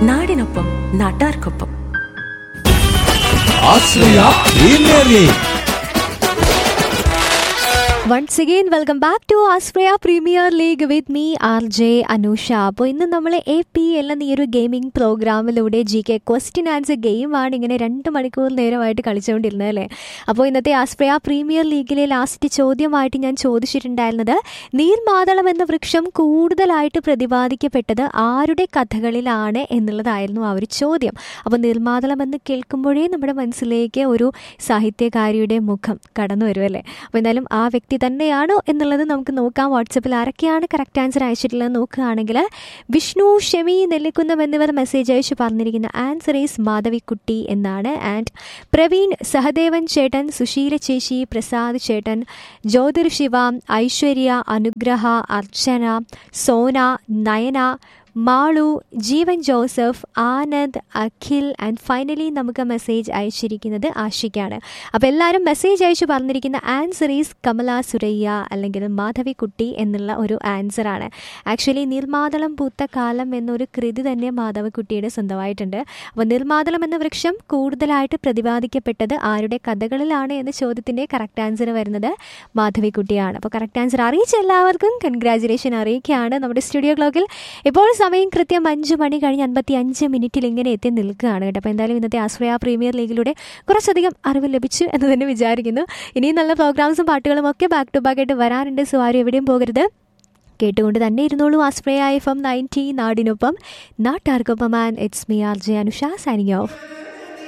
നാടിനൊപ്പം നാട്ടാർക്കൊപ്പം Ashraya premier league once again welcome back to Ashraya premier league with me R J Anusha അപ്പോൾ ഇന്ന് നമ്മൾ എ പി എൽ എന്ന ഈ ഒരു ഗെയിമിംഗ് പ്രോഗ്രാമിലൂടെ ജി കെ ക്വസ്റ്റ്യൻ ആൻസർ ഗെയിമാണ് ഇങ്ങനെ രണ്ട് മണിക്കൂർ നേരമായിട്ട് കളിച്ചുകൊണ്ടിരുന്നത് അല്ലേ അപ്പോൾ ഇന്നത്തെ ആസ്പ്രയ പ്രീമിയർ ലീഗിലെ ലാസ്റ്റ് ചോദ്യമായിട്ട് ഞാൻ ചോദിച്ചിട്ടുണ്ടായിരുന്നത് നീർമാതളം എന്ന വൃക്ഷം കൂടുതലായിട്ട് പ്രതിപാദിക്കപ്പെട്ടത് ആരുടെ കഥകളിലാണ് എന്നുള്ളതായിരുന്നു ആ ഒരു ചോദ്യം അപ്പോൾ നീർമാതളം എന്ന് കേൾക്കുമ്പോഴേ നമ്മുടെ മനസ്സിലേക്ക് ഒരു സാഹിത്യകാരിയുടെ മുഖം കടന്നു വരുമല്ലേ അപ്പോൾ എന്തായാലും ആ വ്യക്തി തന്നെയാണോ എന്നുള്ളത് നമുക്ക് നോക്കാം വാട്സപ്പിൽ ആരൊക്കെയാണ് കറക്റ്റ് ആൻസർ അയച്ചിട്ടുള്ളത് നോക്കുകയാണെങ്കിൽ വിഷ്ണു ഷെമി നെല്ലിക്കുന്നം എന്നിവർ മെസ്സേജ് അയച്ച് പറഞ്ഞിരിക്കുന്ന ആൻസർ ഈസ് മാധവിക്കുട്ടി എന്നാണ് ആൻഡ് പ്രവീൺ സഹദേവൻ ചേട്ടൻ സുശീല ചേച്ചി പ്രസാദ് ചേട്ടൻ Jyothir Shiva Aishwarya Anugraha Archana Sona Nayana Malu Jeevan Joseph Anand Akhil and finally നമുക്ക് മെസ്സേജ് അയച്ചിരിക്കുന്നത് ആഷിക്കാണ് അപ്പോൾ എല്ലാവരും മെസ്സേജ് അയച്ചു പറഞ്ഞിരിക്കുന്ന ആൻസർ ഈസ് കമല സുരയ്യ അല്ലെങ്കിൽ മാധവിക്കുട്ടി എന്നുള്ള ഒരു ആൻസറാണ് ആക്ച്വലി നിർമാതളം പൂത്ത കാലം എന്നൊരു കൃതി തന്നെ മാധവിക്കുട്ടിയുടെ സ്വന്തമായിട്ടുണ്ട് അപ്പോൾ നിർമാതളം എന്ന വൃക്ഷം കൂടുതലായിട്ട് പ്രതിപാദിക്കപ്പെട്ടത് ആരുടെ കഥകളിലാണ് എന്ന ചോദ്യത്തിൻ്റെ കറക്റ്റ് ആൻസർ വരുന്നത് മാധവിക്കുട്ടിയാണ് അപ്പോൾ കറക്റ്റ് ആൻസർ അറിയിച്ച എല്ലാവർക്കും കൺഗ്രാചുലേഷൻ അറിയിക്കുകയാണ് നമ്മുടെ സ്റ്റുഡിയോ ക്ലോക്കിൽ ഇപ്പോൾ സമയം കൃത്യം അഞ്ച് മണി കഴിഞ്ഞ് അൻപത്തി അഞ്ച് മിനിറ്റിൽ ഇങ്ങനെ എത്തി നിൽക്കുകയാണ് കേട്ടോ അപ്പോൾ എന്തായാലും ഇന്നത്തെ ആശ്രയ പ്രീമിയർ ലീഗിലൂടെ കുറച്ചധികം അറിവ് ലഭിച്ചു എന്ന് തന്നെ വിചാരിക്കുന്നു ഇനിയും നല്ല പ്രോഗ്രാംസും പാട്ടുകളും ഒക്കെ ബാക്ക് ടു ബാക്ക് ആയിട്ട് വരാനുണ്ട് സോ ആരും എവിടെയും പോകരുത് കേട്ടുകൊണ്ട് തന്നെ ഇരുന്നോളൂ ആശ്രയ എഫ് എം നയൻറ്റി നാടിനൊപ്പം നാട്ടാർക്കൊപ്പം and it's me R J Anusha signing of